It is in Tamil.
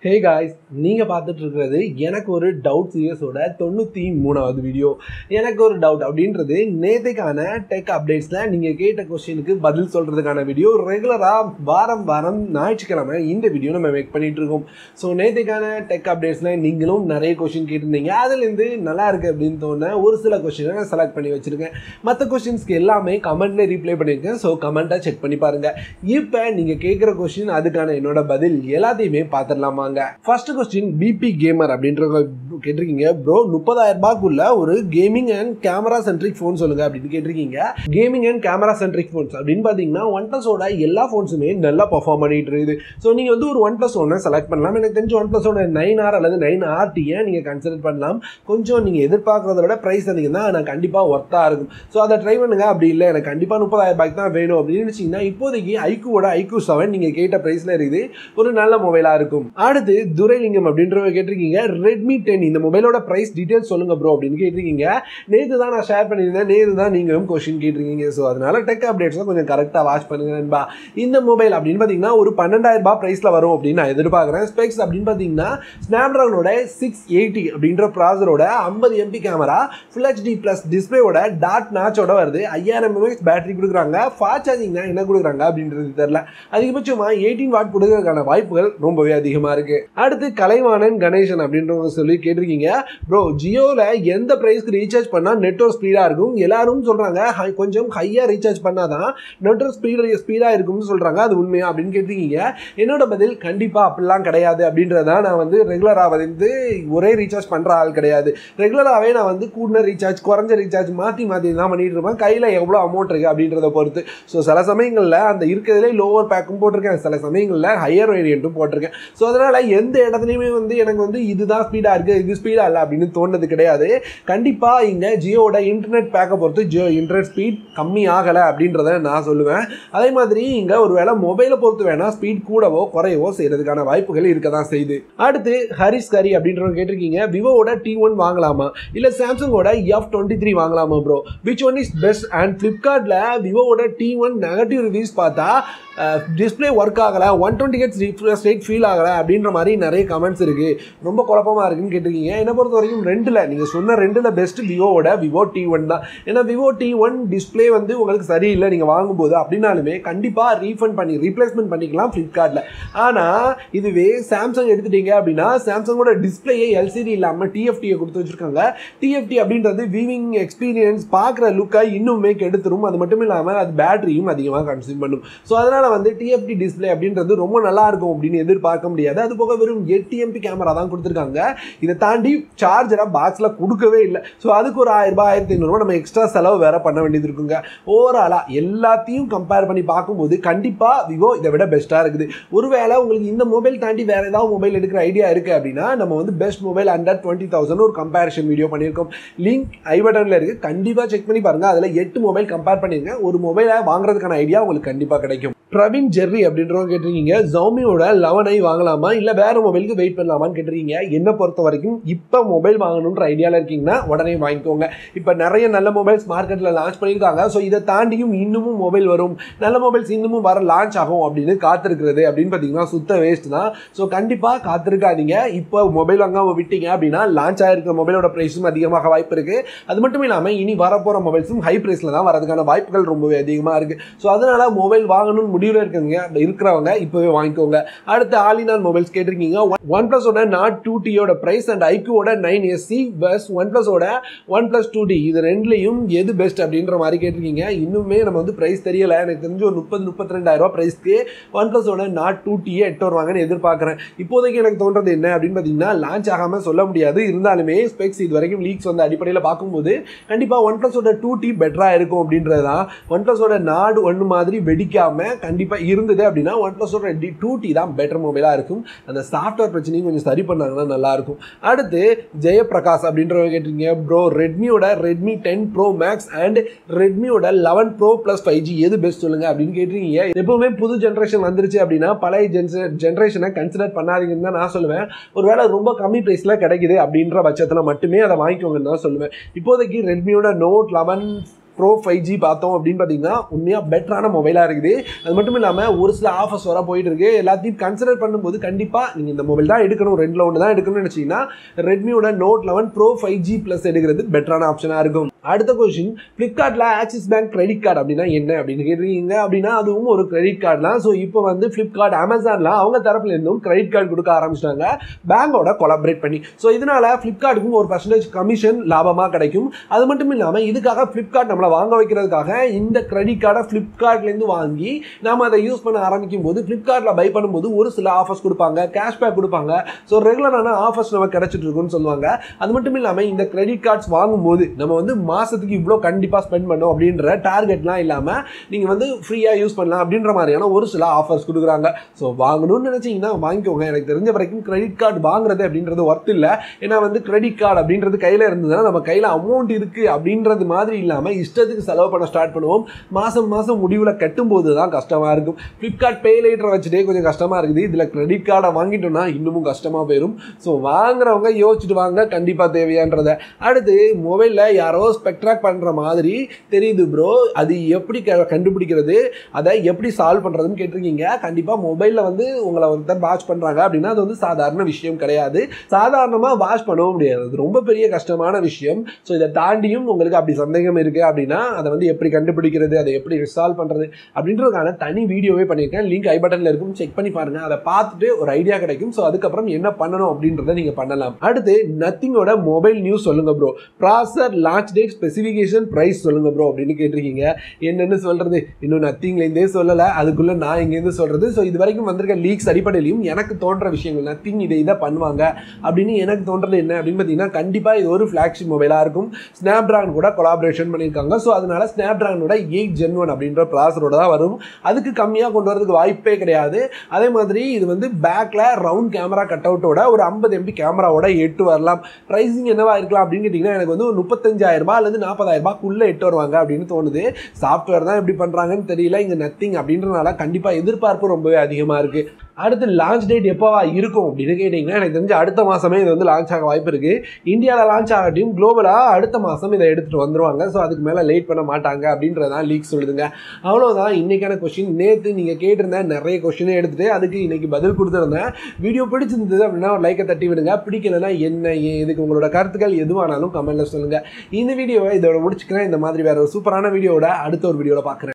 ஹே காய்ஸ் நீங்கள் பார்த்துட்டு இருக்கிறது எனக்கு ஒரு டவுட் சீரியஸோட தொண்ணூற்றி மூணாவது வீடியோ எனக்கு ஒரு டவுட் அப்படின்றது நேற்றுக்கான டெக் அப்டேட்ஸில் நீங்கள் கேட்ட கொஸ்டினுக்கு பதில் சொல்கிறதுக்கான வீடியோ ரெகுலராக வாரம் வாரம் ஞாயிற்றுக்கிழமை இந்த வீடியோ நம்ம மேக் பண்ணிட்டு இருக்கோம் ஸோ நேற்றுக்கான டெக் அப்டேட்ஸில் நீங்களும் நிறைய கொஸ்டின் கேட்டிருந்தீங்க அதுலேருந்து நல்லா இருக்குது அப்படின்னு தோண ஒரு சில கொஸ்டினை நான் செலக்ட் பண்ணி வச்சுருக்கேன் மற்ற கொஸ்டின்ஸ்க்கு எல்லாமே கமெண்ட்லேயே ரீப்ளை பண்ணியிருக்கேன் ஸோ கமெண்ட்டாக செக் பண்ணி பாருங்கள் இப்போ நீங்கள் கேட்குற கொஸ்டின் அதுக்கான என்னோட பதில் எல்லாத்தையுமே பார்த்துடலாமாங்க ஃபர்ஸ்ட் கொஸ்டின் பிபி கேமர் அப்படின்றவங்க கேட்டிருக்கீங்க ப்ரோ முப்பதாயிரம் ரூபாய்க்குள்ள ஒரு gaming and camera centric phone சொல்லுங்க அப்படின்னு கேட்டிருக்கீங்க gaming and camera centric phones அப்படின்னு பார்த்தீங்கன்னா ஒன் ப்ளஸோட எல்லா ஃபோன்ஸுமே நல்லா பர்ஃபார்ம் பண்ணிட்டு இருக்குது ஸோ நீங்கள் வந்து ஒரு ஒன் ப்ளஸ் ஒன்னை செலக்ட் பண்ணலாம் எனக்கு தெரிஞ்சு ஒன் ப்ளஸோட நைன் ஆர் அல்லது நைன் ஆர்டியை நீங்கள் கன்சிடர் பண்ணலாம் கொஞ்சம் நீங்கள் எதிர்பார்க்குறத விட ப்ரைஸ் அதிகம் தான் ஆனால் கண்டிப்பாக ஒர்த்தாக இருக்கும் ஸோ அதை ட்ரை பண்ணுங்க அப்படி இல்லை எனக்கு கண்டிப்பாக முப்பதாயிரம் ரூபாய்க்கு தான் வேணும் அப்படின்னு நினச்சிங்கன்னா இப்போதைக்கு ஐக்கூவோட ஐக்கூ செவன் நீங்கள் கேட்ட ப்ரைஸில் இருக்குது ஒரு நல்ல மொபைலாக இருக்கும் அடுத்து துரைலிங்கம் அப்படின்றவங்க கேட்டிருக்கீங்க ரெட்மி டென் இந்த மொபைலோட ப்ரைஸ் டீட்டெயில்ஸ் சொல்லுங்க ப்ரோ அப்படின்னு கேட்டிருக்கீங்க நேற்று தான் நான் ஷேர் பண்ணியிருந்தேன் நேற்று தான் நீங்களும் கொஸ்டின் கேட்டிருக்கீங்க ஸோ அதனால டெக் அப்டேட்ஸ்லாம் கொஞ்சம் கரெக்டாக வாட்ச் பண்ணுங்க நண்பா இந்த மொபைல் அப்படின்னு பார்த்தீங்கன்னா ஒரு பன்னெண்டாயிரம் ரூபாய் ப்ரைஸில் வரும் அப்படின்னு நான் எதிர்பார்க்குறேன் ஸ்பெக்ஸ் அப்படின்னு பார்த்தீங்கன்னா ஸ்னாப்ட்ராகனோட சிக்ஸ் எயிட்டி அப்படின்ற ப்ராசரோட ஐம்பது MP camera full HD plus டிஸ்பிளேயோட டாட் நாச்சோட வருது ஐயாயிரம் எம்ஏஹெச் பேட்டரி கொடுக்குறாங்க ஃபாஸ்ட் சார்ஜிங்னா என்ன கொடுக்குறாங்க அப்படின்றது தெரில அதிகபட்சமாக எயிட்டீன் வாட் கொடுக்கறதுக்கான வாய்ப்புகள் ரொம்பவே அதிகமாக இருக்குது அடுத்து கலைவாணன் கணேசன் அப்படின்றவங்க சொல்லி கேட்டிருக்கீங்க ப்ரோ ஜியோவில் எந்த ப்ரைஸ்க்கு ரீசார்ஜ் பண்ணால் நெட்ஒர்க் ஸ்பீடாக இருக்கும் எல்லாரும் சொல்கிறாங்க கொஞ்சம் ஹையாக ரீசார்ஜ் பண்ணால் தான் நெட்ஒர்க் ஸ்பீடு ஸ்பீடாக இருக்கும்னு சொல்கிறாங்க அது உண்மையா அப்படின்னு கேட்டிருக்கீங்க என்னோட பதில் கண்டிப்பாக அப்படிலாம் கிடையாது அப்படின்றத நான் வந்து ரெகுலராக வந்து ஒரே ரீசார்ஜ் பண்ணுற ஆள் கிடையாது ரெகுலராகவே நான் வந்து கூடின ரீசார்ஜ் குறைஞ்ச ரீசார்ஜ் மாற்றி மாற்றி தான் பண்ணிட்டு இருப்பேன் கையில் எவ்வளோ அமௌண்ட் இருக்குது அப்படின்றத பொறுத்து ஸோ சில சமயங்களில் அந்த இருக்கிறதுலே லோவர் பேக்கும் போட்டிருக்கேன் சில சமயங்களில் ஹையர் வேரியண்ட்டும் போட்டிருக்கேன் ஸோ அதனால் எந்த இடத்துலையுமே வந்து எனக்கு வந்து இதுதான் ஸ்பீடாக இருக்குது இது ஸ்பீடாக இல்லை அப்படின்னு தோணுது கிடையாது கண்டிப்பாக இங்கே ஜியோட இன்டர்நெட் பேக்கை பொறுத்து ஜியோ இன்டர்நெட் ஸ்பீட் கம்மி ஆகலை அப்படின்றத நான் சொல்லுவேன் அதே மாதிரி இங்கே ஒரு வேளை மொபைலை பொறுத்து வேணால் ஸ்பீட் கூடவோ குறையவோ செய்கிறதுக்கான வாய்ப்புகள் இருக்க தான் செய்யுது அடுத்து ஹரிஸ் கரி அப்படின்றவங்க கேட்டிருக்கீங்க விவோவோட டி ஒன் வாங்கலாமா இல்லை சாம்சங்கோட எஃப் டுவெண்ட்டி த்ரீ வாங்கலாமா bro which one is best and ஃப்ளிப்கார்ட்டில் விவோவோட டி ஒன் நெகட்டிவ் ரிவ்யூஸ் பார்த்தா டிஸ்பிளே ஒர்க் ஆகலை one twenty hertz refresh rate feel ஆகலை அப்படின்ற மாதிரி நிறைய கமெண்ட்ஸ் இருக்குது ரொம்ப குழப்பமாக இருக்குன்னு கேட்டிருக்கீங்க என்னை பொறுத்த வரைக்கும் ரெண்டில் நீங்கள் சொன்ன ரெண்டில் பெஸ்ட் விவோவோட விவோ டி ஒன் தான் ஏன்னா விவோ டி ஒன் டிஸ்பிளே வந்து உங்களுக்கு சரியில்லை நீங்கள் வாங்கும்போது அப்படின்னாலுமே கண்டிப்பாக ரீஃபண்ட் பண்ணி ரீப்ளேஸ்மெண்ட் பண்ணிக்கலாம் ஃப்ளிப்கார்ட்டில் ஆனால் இதுவே சாம்சங் எடுத்துட்டீங்க அப்படின்னா சாம்சங்கோட டிஸ்பிளேயே எல்சிடி இல்லாமல் டிஎஃப்டியை கொடுத்து வச்சுருக்காங்க டிஎஃப்டி அப்படின்றது விவிங் எக்ஸ்பீரியன்ஸ் பார்க்குற லுக்கை இன்னுமே கெடுத்துரும் அது மட்டும் இல்லாமல் அது பேட்டரியும் அதிகமாக கன்சியூம் பண்ணும் ஸோ அதனால் வந்து டிஎஃப்டி டிஸ்பிளே அப்படின்றது ரொம்ப நல்லா இருக்கும் அப்படின்னு எதிர்பார்க்க முடியாது அது போக வெறும் எட்டு எம்பி கேமரா தான் கொடுத்துருக்காங்க இதை தாண்டி சார்ஜராக பாக்ஸில் கொடுக்கவே இல்லை ஸோ அதுக்கு ஒரு ஆயிரம் ரூபாய் ஆயிரத்தி ஐநூறுரூவா நம்ம எக்ஸ்ட்ரா செலவு வேற பண்ண வேண்டியது இருக்குங்க ஓவராலாக எல்லாத்தையும் கம்பேர் பண்ணி பார்க்கும்போது கண்டிப்பாக விவோ இதை விட பெஸ்ட்டாக இருக்குது ஒருவேளை உங்களுக்கு இந்த மொபைல் தாண்டி வேறு ஏதாவது மொபைல் எடுக்கிற ஐடியா இருக்குது அப்படின்னா நம்ம வந்து best mobile under twenty thousand ஒரு கம்பேரிஷன் வீடியோ பண்ணியிருக்கோம் லிங்க் ஐ பட்டனில் இருக்குது கண்டிப்பாக செக் பண்ணி பாருங்கள் அதில் எட்டு மொபைல் கம்பேர் பண்ணிருங்க ஒரு மொபைலை வாங்குறதுக்கான ஐடியா உங்களுக்கு கண்டிப்பாக கிடைக்கும் பிரவீன் ஜெர்ரி அப்படின்றவங்க கேட்டிருக்கீங்க ஜோமியோட லெவன் ஐ வாங்கலாமா இல்லை வேறு மொபைலுக்கு வெயிட் பண்ணலாமான்னு கேட்டிருக்கீங்க என்னை பொறுத்த வரைக்கும் இப்போ மொபைல் வாங்கணுன்ற ஐடியாவில் இருக்கீங்கன்னா உடனே வாங்கிக்கோங்க இப்போ நிறைய நல்ல மொபைல்ஸ் மார்க்கெட்டில் லான்ச் பண்ணியிருக்காங்க ஸோ இதை தாண்டியும் இன்னமும் மொபைல் வரும் நல்ல மொபைல்ஸ் இன்னமும் வர லான்ச் ஆகும் அப்படின்னு காத்திருக்கிறது அப்படின்னு பார்த்தீங்கன்னா சுத்த வேஸ்ட் தான் ஸோ கண்டிப்பாக காத்திருக்காதீங்க இப்போ மொபைல் வாங்காமல் விட்டீங்க அப்படின்னா லான்ச் ஆகிருக்கிற மொபைலோட ப்ரைஸும் அதிகமாக வாய்ப்பு இருக்குது அது மட்டும் இல்லாமல் இனி வரப்போகிற மொபைல்ஸும் ஹை ப்ரைஸில் தான் வரதுக்கான வாய்ப்புகள் ரொம்பவே அதிகமாக இருக்குது ஸோ அதனால் மொபைல் வாங்கணும்னு முடிவில் இருக்கவங்க இருக்கிறவங்க இப்போவே வாங்கிக்கோங்க அடுத்து ஆலினான் மொபைல்ஸ் கேட்டிருக்கீங்க ஒன் ப்ளஸோட நாட் டூ டியோட ப்ரைஸ் அண்ட் ஐக்யூவோட நைன் எஸ்சி பஸ் ஒன் ப்ளஸோட ஒன் ப்ளஸ் டூ டி இது ரெண்டுலையும் எது பெஸ்ட் அப்படின்ற மாதிரி கேட்டிருக்கீங்க இன்னுமே நம்ம வந்து ப்ரைஸ் தெரியலை எனக்கு தெரிஞ்சு ஒரு முப்பது முப்பத்தி ரெண்டாயிரம் ப்ரைஸ்க்கு ஒன் ப்ளஸோட நாட் டூ டியை எட்டு வருவாங்கன்னு எதிர்பார்க்குறேன் இப்போதைக்கு எனக்கு தோன்றது என்ன அப்படின்னு பார்த்தீங்கன்னா லான்ச் ஆகாமல் சொல்ல முடியாது இருந்தாலுமே ஸ்பெக்ஸ் இது வரைக்கும் லீக்ஸ் வந்து அடிப்படையில் பார்க்கும்போது கண்டிப்பாக ஒன் ப்ளஸோட டூ டி பெட்டராக இருக்கும் அப்படின்றது தான் ஒன் ப்ளஸோட நாடு ஒன்று மாதிரி வெடிக்காமல் கண்டிப்பாக இருந்தது அப்படின்னா ஒன் ப்ளஸோட டி டூ டி தான் பெட்டர் மொபைலாக இருக்கும் அந்த சாஃப்ட்வேர் பிரச்சனையும் கொஞ்சம் சரி பண்ணாங்கன்னா நல்லாயிருக்கும் அடுத்து ஜெயபிரகாஷ் அப்படின்றவங்க கேட்டிருக்கீங்க ப்ரோ ரெட்மியோட Redmi ten pro max and ரெட்மியோட eleven pro plus five G எது பெஸ்ட் சொல்லுங்கள் அப்படின்னு கேட்டிருக்கீங்க எப்பவுமே புது ஜென்ரேஷன் வந்துருச்சு அப்படின்னா பழைய ஜென்ச ஜென்ரேஷனை கன்சிடர் பண்ணாதீங்கன்னு தான் நான் சொல்லுவேன் ஒருவேளை ரொம்ப கம்மி ப்ரைஸில் கிடைக்குது அப்படின்ற பட்சத்தில் மட்டுமே அதை வாங்கிக்கோங்கன்னு தான் சொல்லுவேன் இப்போதைக்கு ரெட்மியோட note eleven pro five G பார்த்தோம் அப்படின்னு பார்த்தீங்கன்னா உண்மையாக பெட்டரான மொபைலாக இருக்குது அது மட்டும் இல்லாமல் ஒரு சில ஆஃபர்ஸ் வர போயிட்டு இருக்கு எல்லாத்தையும் கன்சிடர் பண்ணும்போது கண்டிப்பாக நீங்கள் இந்த மொபைல் தான் எடுக்கணும் ரெண்டில் ஒன்று தான் எடுக்கணும்னு நினச்சிங்கன்னா ரெட்மியோட note eleven pro five G plus எடுக்கிறது பெட்டரான ஆப்ஷனாக இருக்கும் அடுத்த கொஸ்டின் ஃப்ளிப்கார்ட்டில் ஆக்சிஸ் பேங்க் கிரெடிட் கார்டு அப்படின்னா என்ன அப்படின்னு கேட்டிருக்கீங்க அப்படின்னா அதுவும் ஒரு கிரெடிட் கார்டு தான் ஸோ இப்போ வந்து ஃப்ளிப்கார்ட் அமேசானில் அவங்க தரப்புல இருந்தும் கிரெடிட் கார்டு கொடுக்க ஆரம்பிச்சிட்டாங்க பேங்கோட கொலாபரேட் பண்ணி ஸோ இதனால ஃப்ளிப்கார்ட்டுக்கும் ஒரு பர்சன்டேஜ் கமிஷன் லாபமாக கிடைக்கும் அது மட்டும் இல்லாமல் இதுக்காக ஃப்ளிப்கார்ட் நம்மளை வாங்க வைக்கிறதுக்காக இந்த கிரெடிட் கார்டை ஃப்ளிப்கார்ட்லேருந்து வாங்கி நாம அதை யூஸ் பண்ண ஆரம்பிக்கும் போது ஃப்ளிப்கார்ட்டில் பை பண்ணும்போது ஒரு சில ஆஃபர்ஸ் கொடுப்பாங்க கேஷ்பேக் கொடுப்பாங்க ஸோ ரெகுலரான ஆஃபர்ஸ் நம்ம கிடைச்சிட்டு இருக்குன்னு சொல்லுவாங்க அது மட்டும் இல்லாமல் இந்த கிரெடிட் கார்ட்ஸ் வாங்கும்போது நம்ம வந்து மாதத்துக்கு இவ்வளோ கண்டிப்பாக ஸ்பெண்ட் பண்ணோம் அப்படின்ற டார்கெட்லாம் இல்லாமல் நீங்கள் வந்து ஃப்ரீயாக யூஸ் பண்ணலாம் அப்படின்ற மாதிரியான ஒரு சில ஆஃபர்ஸ் கொடுக்குறாங்க ஸோ வாங்கணும்னு நினச்சிங்கன்னா வாங்கிக்கோங்க எனக்கு தெரிஞ்ச வரைக்கும் கிரெடிட் கார்டு வாங்குறது அப்படின்றது ஒர்த் இல்லை ஏன்னா வந்து கிரெடிட் கார்டு அப்படின்றது கையில் இருந்ததுன்னா நம்ம கையில் அமௌண்ட் இருக்குது அப்படின்றது மாதிரி இல்லாமல் இஷ்டத்துக்கு செலவு பண்ண ஸ்டார்ட் பண்ணுவோம் மாதம் மாதம் முடிவில் கட்டும்போது தான் கஷ்டமாக இருக்கும் ஃப்ளிப்கார்ட் பே லேட்டரை வச்சுட்டே கொஞ்சம் கஷ்டமாக இருக்குது இதில் கிரெடிட் கார்டை வாங்கிட்டோம்னா இன்னமும் கஷ்டமாக போயிடும் ஸோ வாங்குறவங்க யோசிச்சுட்டு வாங்க கண்டிப்பாக தேவையான்றதை அடுத்து மொபைலில் யாரோ ஸ்பெக்ட்ராக் பண்ணுற மாதிரி தெரியுது ப்ரோ அது எப்படி க- கண்டுபிடிக்கிறது அதை எப்படி சால்வ் பண்ணுறதுன்னு கேட்டிருக்கீங்க கண்டிப்பாக மொபைலில் வந்து உங்களை ஒருத்தர் வாட்ச் பண்ணுறாங்க அப்படின்னா அது வந்து சாதாரண விஷயம் கிடையாது சாதாரணமாக வாட்ச் பண்ணவும் முடியாது அது ரொம்ப பெரிய கஷ்டமான விஷயம் ஸோ இதை தாண்டியும் உங்களுக்கு அப்படி சந்தேகம் இருக்குது அப்படின்னா அதை வந்து எப்படி கண்டுபிடிக்கிறது அதை எப்படி ரிசால்வ் பண்ணுறது அப்படின்றதுக்கான தனி வீடியோவே பண்ணியிருக்கேன் லிங்க் ஐ பட்டனில் இருக்கும் செக் பண்ணி பாருங்க அதை பார்த்துட்டு ஒரு ஐடியா கிடைக்கும் ஸோ அதுக்கப்புறம் என்ன பண்ணணும் அப்படின்றத நீங்கள் பண்ணலாம் அடுத்து நத்திங்கோட மொபைல் நியூஸ் சொல்லுங்க bro processor launch date specification price சொல்லுங்க ப்ரோ அப்படின்னு கேட்டிருக்கீங்க என்னன்னு சொல்றது இன்னும் நத்திங்லேருந்தே சொல்லலை அதுக்குள்ள நான் இங்கேருந்து சொல்றது ஸோ இது வரைக்கும் வந்திருக்க லீக்ஸ் அடிப்படையிலையும் எனக்கு தோன்ற விஷயங்கள் நத்திங் இதை இதை பண்ணுவாங்க அப்படின்னு எனக்கு தோன்றது என்ன அப்படின்னு பார்த்தீங்கன்னா கண்டிப்பாக இது ஒரு ஃப்ளாக்ஷிப் மொபைலாக இருக்கும் ஸ்னாப் ட்ராகன் கூட கொலாபரேஷன் பண்ணியிருக்காங்க ஸோ அதனால ஸ்னாப் ட்ராகனோட எயிட் ஜென் ஒன் அப்படின்ற ப்ராசரோட தான் வரும் அதுக்கு கம்மியாக கொண்டு வரதுக்கு வாய்ப்பே கிடையாது அதே மாதிரி இது வந்து பேக்கில் ரவுண்ட் கேமரா கட் அவுட்டோட ஒரு ஐம்பது எம்பி கேமராவோட எட்டு வரலாம் ப்ரைஸிங் என்னவா இருக்கலாம் அப்படின்னு கேட்டிங்கன்னா எனக்கு வந்து ஒரு முப்பத்தஞ்சாயிரம் ரூபாய் அல்லது நாற்பதாயிரம் ரூபாய்க்குள்ளே எட்டு வருவாங்க அப்படின்னு தோணுது சாஃப்ட்வேர் தான் எப்படி பண்ணுறாங்கன்னு தெரியல இங்கே நத்திங் அப்படின்றனால கண்டிப்பாக எதிர்பார்ப்பு ரொம்பவே அதிகமாக இருக்குது அடுத்து லான்ச் டேட் எப்போவா இருக்கும் அப்படின்னு கேட்டிங்கன்னா எனக்கு தெரிஞ்சு அடுத்த மாதமே இது வந்து லான்ச் ஆக வாய்ப்பு இருக்குது இந்தியாவில் லான்ச் ஆகட்டும் குளோபலாக அடுத்த மாதம் இதை எடுத்துகிட்டு வந்துருவாங்க ஸோ அதுக்கு மேலே லேட் பண்ண மாட்டாங்க அப்படின்றதான் லீக் சொல்லுதுங்க அவ்வளோதான் இன்றைக்கான கொஷின் நேற்று நீங்கள் கேட்டிருந்தேன் நிறைய கொஷினே எடுத்துகிட்டு அதுக்கு இன்றைக்கி பதில் கொடுத்துருந்தேன் வீடியோ பிடிச்சிருந்தது அப்படின்னா ஒரு லைக்கை தட்டி விடுங்க பிடிக்கலனா என்ன ஏன் இதுக்கு உங்களோட கருத்துக்கள் எதுவானாலும் கமெண்ட்டில் சொல்லுங்கள் இந்த வீடியோவை இதோட முடிச்சுக்கிறேன் இந்த மாதிரி வேற ஒரு சூப்பரான வீடியோவோட அடுத்த ஒரு வீடியோவில் பார்க்குறேன்